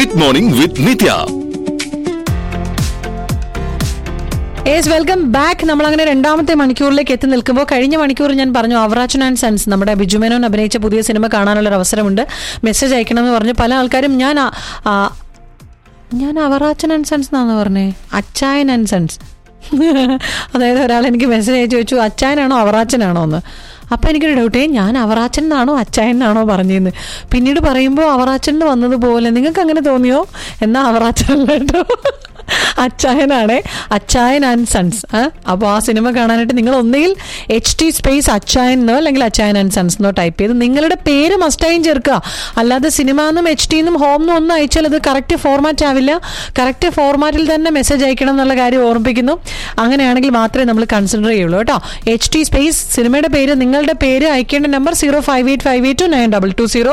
Mid morning with Nitya yes welcome back നമ്മൾ അങ്ങനെ രണ്ടാമത്തെ മണിക്കൂറിലേക്ക് എത്തി നിൽക്കുമ്പോൾ കഴിഞ്ഞ മണിക്കൂർ ഞാൻ പറഞ്ഞു അവറാച്ചൻ ആൻഡ് സൺസ് നമ്മുടെ ബിജുമേനോൻ അഭിനയിച്ച പുതിയ സിനിമ കാണാനുള്ള ഒരു അവസരമുണ്ട് മെസ്സേജ് അയക്കണമെന്ന് പറഞ്ഞു പല ആൾക്കാരും ഞാൻ ആ- ആ, ഞാൻ അവറാച്ചൻ ആൻഡ് സൺസ് എന്നാണ് പറഞ്ഞേ അച്ചായൻ ആൻഡ് സൺസ് അതായത് ഒരാൾ എനിക്ക് മെസ്സേജ് അയച്ചു ചോദിച്ചു അച്ചായനാണോ അവറാച്ചനാണോ എന്ന് അപ്പം എനിക്കൊരു ഡൗട്ടേ ഞാൻ അവറാച്ചൻ എന്നാണോ അച്ചായൻ എന്നാണോ പറഞ്ഞതെന്ന് പിന്നീട് പറയുമ്പോൾ അവറാച്ചൻ എന്ന് വന്നതുപോലെ നിങ്ങൾക്ക് അങ്ങനെ തോന്നിയോ എന്നാ അവറാച്ചൻ അല്ല കേട്ടോ അച്ചായനാണ് അച്ചായൻ ആൻഡ് സൺസ് അപ്പോൾ ആ സിനിമ കാണാനായിട്ട് നിങ്ങൾ ഒന്നുകിൽ എച്ച് ടി സ്പേസ് അച്ചായൻ എന്നോ അല്ലെങ്കിൽ അച്ചായൻ ആൻഡ് സൺസ് എന്നോ ടൈപ്പ് ചെയ്ത് നിങ്ങളുടെ പേര് മസ്റ്റായും ചേർക്കുക അല്ലാതെ സിനിമ എന്നും എച്ച് ടി എന്നും ഹോം എന്നും ഒന്നും അയച്ചാൽ അത് കറക്റ്റ് ഫോർമാറ്റ് ആവില്ല കറക്റ്റ് ഫോർമാറ്റിൽ തന്നെ മെസ്സേജ് അയക്കണം എന്നുള്ള കാര്യം ഓർമ്മിപ്പിക്കുന്നു അങ്ങനെയാണെങ്കിൽ മാത്രമേ നമ്മൾ കൺസിഡർ ചെയ്യുള്ളൂ കേട്ടോ എച്ച് ടി സ്പേസ് സിനിമയുടെ പേര് നിങ്ങളുടെ പേര് അയക്കേണ്ട number zero five eight five eight two nine double two zero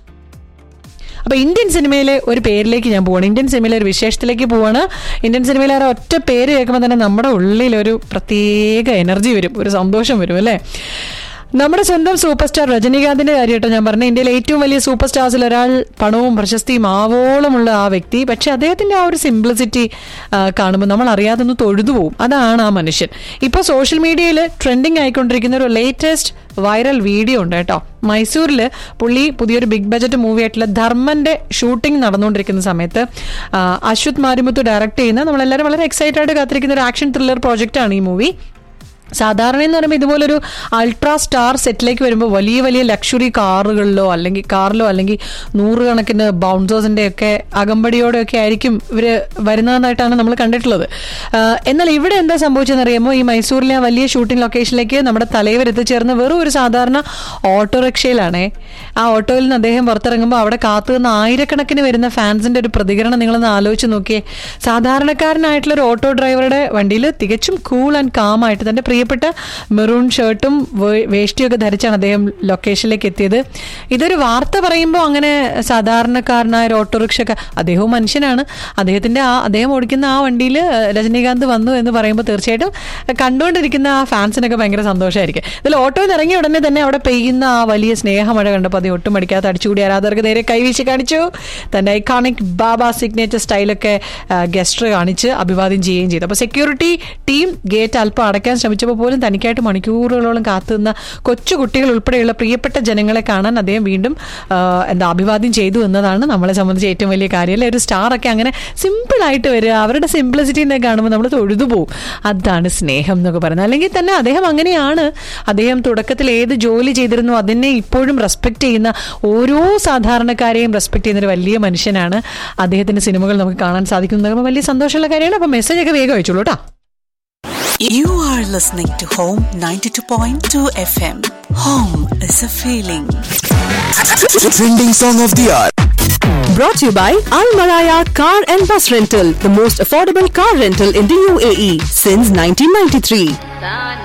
അപ്പൊ ഇന്ത്യൻ സിനിമയിലെ ഒരു പേരിലേക്ക് ഞാൻ പോവാണ് ഇന്ത്യൻ സിനിമയിലെ ഒരു വിശേഷത്തിലേക്ക് പോവാണ് ഇന്ത്യൻ സിനിമയിലെ ആ ഒറ്റ പേര് കേൾക്കുമ്പോൾ തന്നെ നമ്മുടെ ഉള്ളിൽ ഒരു പ്രത്യേക എനർജി വരും ഒരു സന്തോഷം വരും അല്ലേ നമ്മുടെ സ്വന്തം സൂപ്പർ സ്റ്റാർ രജനീകാന്തിന്റെ കാര്യമായിട്ട് ഞാൻ പറഞ്ഞ ഇന്ത്യയിലെ ഏറ്റവും വലിയ സൂപ്പർ സ്റ്റാർസിൽ ഒരാൾ പണവും പ്രശസ്തിയും ആവോളമുള്ള ആ വ്യക്തി പക്ഷെ അദ്ദേഹത്തിന്റെ ആ ഒരു സിംപ്ലിസിറ്റി കാണുമ്പോൾ നമ്മൾ അറിയാതെ ഒന്ന് തൊഴുതു പോവും അതാണ് ആ മനുഷ്യൻ ഇപ്പൊ സോഷ്യൽ മീഡിയയിൽ ട്രെൻഡിങ് ആയിക്കൊണ്ടിരിക്കുന്ന ഒരു ലേറ്റസ്റ്റ് വൈറൽ വീഡിയോ ഉണ്ട് കേട്ടോ മൈസൂരിൽ പുള്ളി പുതിയൊരു ബിഗ് ബജറ്റ് മൂവി ആയിട്ടുള്ള ധർമ്മന്റെ ഷൂട്ടിംഗ് നടന്നുകൊണ്ടിരിക്കുന്ന സമയത്ത് ആ, അശ്വത് മാരിമുത്ത് ഡയറക്ട് ചെയ്യുന്ന നമ്മളെല്ലാവരും വളരെ എക്സൈറ്റഡ് ആയിട്ട് കാത്തിരിക്കുന്ന ഒരു ആക്ഷൻ ത്രില്ലർ പ്രോജക്റ്റ് ആണ് ഈ മൂവി സാധാരണ എന്ന് പറയുമ്പോൾ ഇതുപോലൊരു അൾട്രാ സ്റ്റാർ സെറ്റിലേക്ക് വരുമ്പോൾ വലിയ വലിയ ലക്ഷറി കാറുകളിലോ അല്ലെങ്കിൽ കാറിലോ അല്ലെങ്കിൽ നൂറുകണക്കിന് ബൗൺസേഴ്സിന്റെ ഒക്കെ അകമ്പടിയോടെ ഒക്കെ ആയിരിക്കും ഇവര് വരുന്നതെന്നായിട്ടാണ് നമ്മൾ കണ്ടിട്ടുള്ളത് ആ, എന്നാൽ ഇവിടെ എന്താ സംഭവിച്ചതെന്ന് അറിയാമോ ഈ മൈസൂരിലെ ആ വലിയ ഷൂട്ടിംഗ് ലൊക്കേഷനിലേക്ക് നമ്മുടെ തലൈവർ എത്തിച്ചേർന്ന് വെറും ഒരു സാധാരണ ഓട്ടോറിക്ഷയിലാണേ ആ ഓട്ടോയിൽ നിന്ന് അദ്ദേഹം പുറത്തിറങ്ങുമ്പോൾ അവിടെ കാത്തു നിന്ന് ആയിരക്കണക്കിന് വരുന്ന ഫാൻസിന്റെ ഒരു പ്രതികരണം നിങ്ങളൊന്ന് ആലോചിച്ച് നോക്കിയേ സാധാരണക്കാരനായിട്ടുള്ള ഒരു ഓട്ടോ ഡ്രൈവറുടെ വണ്ടിയിൽ തികച്ചും കൂൾ ആൻഡ് കാം ആയിട്ട് തന്റെ പ്രിയപ്പെട്ട മെറൂൺ ഷർട്ടും വേഷ്ടിയൊക്കെ ധരിച്ചാണ് അദ്ദേഹം ലൊക്കേഷനിലേക്ക് എത്തിയത് ഇതൊരു വാർത്ത പറയുമ്പോൾ അങ്ങനെ സാധാരണക്കാരനായ ഒരു ഓട്ടോറിക്ഷ അദ്ദേഹവും മനുഷ്യനാണ് അദ്ദേഹത്തിന്റെ ആ അദ്ദേഹം ഓടിക്കുന്ന ആ വണ്ടിയിൽ രജനീകാന്ത് വന്നു എന്ന് പറയുമ്പോൾ തീർച്ചയായിട്ടും കണ്ടുകൊണ്ടിരിക്കുന്ന ആ ഫാൻസിനൊക്കെ ഭയങ്കര സന്തോഷമായിരിക്കും ഇതിൽ ഓട്ടോയിൽ നിന്ന് ഇറങ്ങിയ ഉടനെ തന്നെ അവിടെ പെയ്യുന്ന ആ വലിയ സ്നേഹമഴ കണ്ടപ്പോൾ അത് ഒട്ടും മടിക്കാതെ അടിച്ചുകൂടി ആരാധകർക്ക് നേരെ കൈവീശി കാണിച്ചു തന്റെ ഐക്കോണിക് ബാബ സിഗ്നേച്ചർ സ്റ്റൈലൊക്കെ ഗസ്റ്റർ കാണിച്ച് അഭിവാദ്യം ചെയ്യുകയും ചെയ്തു അപ്പോൾ സെക്യൂരിറ്റി ടീം ഗേറ്റ് അല്പം അടയ്ക്കാൻ ശ്രമിച്ചപ്പോൾ പോലും തനിക്കായിട്ട് മണിക്കൂറുകളോളം കാത്തുനിന്ന കൊച്ചു കുട്ടികൾ ഉൾപ്പെടെയുള്ള പ്രിയപ്പെട്ട ജനങ്ങളെ കാണാൻ അദ്ദേഹം വീണ്ടും ആ, എന്താ അഭിവാദ്യം ചെയ്തു എന്നതാണ് നമ്മളെ സംബന്ധിച്ച് ഏറ്റവും വലിയ കാര്യം അല്ലെ ഒരു സ്റ്റാർ ഒക്കെ അങ്ങനെ സിമ്പിൾ ആയിട്ട് വരിക അവരുടെ സിംപ്ലിസിറ്റിനെ കാണുമ്പോൾ നമ്മൾ തൊഴുതു പോകും അതാണ് സ്നേഹം എന്നൊക്കെ പറയുന്നത് അല്ലെങ്കിൽ തന്നെ അദ്ദേഹം അങ്ങനെയാണ് അദ്ദേഹം തുടക്കത്തിൽ ഏത് ജോലി ചെയ്തിരുന്നു അതിനെ ഇപ്പോഴും റെസ്പെക്ട് ചെയ്യുന്ന ഓരോ സാധാരണക്കാരെയും റെസ്പെക്ട് ചെയ്യുന്ന ഒരു വലിയ മനുഷ്യനാണ് അദ്ദേഹത്തിന്റെ സിനിമകൾ നമുക്ക് കാണാൻ സാധിക്കുന്നത് വലിയ സന്തോഷമുള്ള കാര്യമാണ് അപ്പൊ മെസ്സേജ് ഒക്കെ വേഗം അയച്ചോളൂ കേട്ടോ You are listening to Home 92.2 FM. Home is a feeling. Trending song of the hour. Brought to you by Al Maraya Car and Bus Rental, the most affordable car rental in the UAE since 1993.